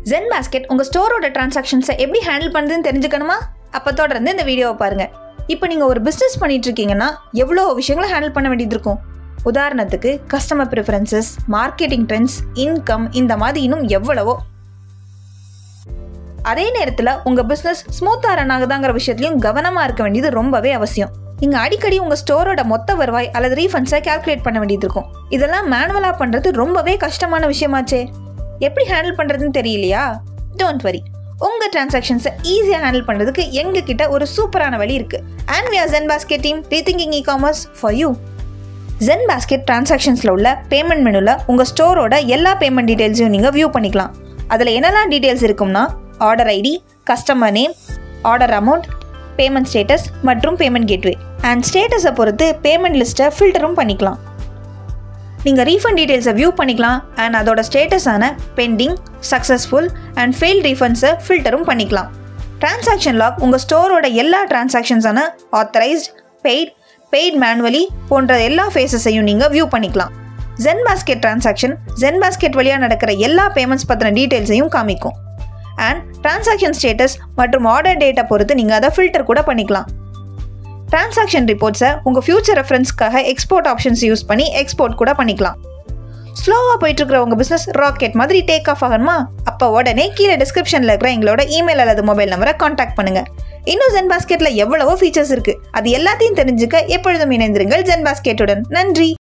gen basket உங்கள் ஸ்டோரோட டிரான்சாக்ஷன்ஸை எப்படி handle பண்ணுறதுன்னு தெரிஞ்சுக்கணுமா அப்போ தொடர்ந்து இந்த வீடியோவை பாருங்கள் இப்போ நீங்கள் ஒரு பிஸ்னஸ் பண்ணிட்டு இருக்கீங்கன்னா எவ்வளோ விஷயங்களை ஹேண்டில் பண்ண வேண்டியது இருக்கும் உதாரணத்துக்கு customer preferences marketing trends income இந்த மாதிரி இன்னும் எவ்வளவோ அதே நேரத்தில் உங்கள் பிஸ்னஸ் ஸ்மூத்தாக ரன் ஆகுதாங்கிற விஷயத்துலையும் கவனமாக இருக்க வேண்டியது ரொம்பவே அவசியம் நீங்கள் அடிக்கடி உங்கள் ஸ்டோரோட மொத்த வருவாய் அல்லது ரீஃபண்ட்ஸை கால்குலேட் பண்ண வேண்டியது இருக்கும் இதெல்லாம் மேனுவலாக பண்ணுறது ரொம்பவே கஷ்டமான விஷயமாச்சே எப்படி ஹேண்டில் பண்ணுறதுன்னு தெரியலையா டோன்ட் வரி உங்கள் டிரான்சாக்ஷன்ஸை ஈஸியாக ஹேண்டில் பண்ணுறதுக்கு எங்கள் கிட்ட ஒரு சூப்பரான வழி இருக்குது and we are Zenbasket team rethinking e commerce for you Zenbasket டிரான்சாக்ஷன்ஸில் உள்ள பேமெண்ட் மெனுவில் உங்கள் ஸ்டோரோட எல்லா பேமெண்ட் டீட்டெயில்ஸையும் நீங்கள் வியூ பண்ணிக்கலாம் அதில் என்னெல்லாம் டீட்டெயில்ஸ் இருக்கும்னா order ID customer name order amount payment status மற்றும் பேமெண்ட் கேட்வே அண்ட் ஸ்டேட்டஸை பொறுத்து பேமெண்ட் லிஸ்ட்டை ஃபில்டரும் பண்ணிக்கலாம் நீங்கள் ரீஃபண்ட் டீட்டெயில்ஸை வியூ பண்ணிக்கலாம் அண்ட் அதோட ஸ்டேட்டஸான பெண்டிங் சக்ஸஸ்ஃபுல் அண்ட் ஃபெயில் ரீஃபண்ட்ஸை ஃபில்டரும் பண்ணிக்கலாம் டிரான்சாக்ஷன் லாக் உங்கள் ஸ்டோரோட எல்லா டிரான்சாக்ஷன்ஸான ஆத்தரைஸ்ட் பெய்ட் பெய்ட் மேனுவலி போன்ற எல்லா ஃபேஸஸையும் நீங்கள் வியூ பண்ணிக்கலாம் Zenbasket transaction Zenbasket வழியாக நடக்கிற எல்லா பேமெண்ட்ஸ் பற்றின டீட்டெயில்ஸையும் காமிக்கும் அண்ட் டிரான்சாக்ஷன் ஸ்டேட்டஸ் மற்றும் ஆர்டர் டேட்டை பொறுத்து நீங்கள் அதை ஃபில்டர் கூட பண்ணிக்கலாம் டிரான்சாக்ஷன் ரிப்போர்ட்ஸை உங்கள் ஃபியூச்சர் ரெஃபரன்ஸ்க்காக எக்ஸ்போர்ட் ஆப்ஷன்ஸ் யூஸ் பண்ணி எக்ஸ்போர்ட் கூட பண்ணிக்கலாம் ஸ்லோவாக போயிட்டுருக்கிற உங்கள் பிஸ்னஸ் ராக்கெட் மாதிரி டேக் ஆஃப் ஆகணுமா அப்போ உடனே கீழே டிஸ்கிரிப்ஷனில் இருக்கிற எங்களோட இமெயில் அல்லது மொபைல் நம்பரை காண்டாக்ட் பண்ணுங்கள் இன்னும் ஜென் பாஸ்கெட்டில் எவ்வளவோ ஃபீச்சர்ஸ் இருக்குது அது எல்லாத்தையும் தெரிஞ்சுக்க எப்பொழுதும் இணைந்திருங்கள் ஜென் பாஸ்கெட்டுடன் நன்றி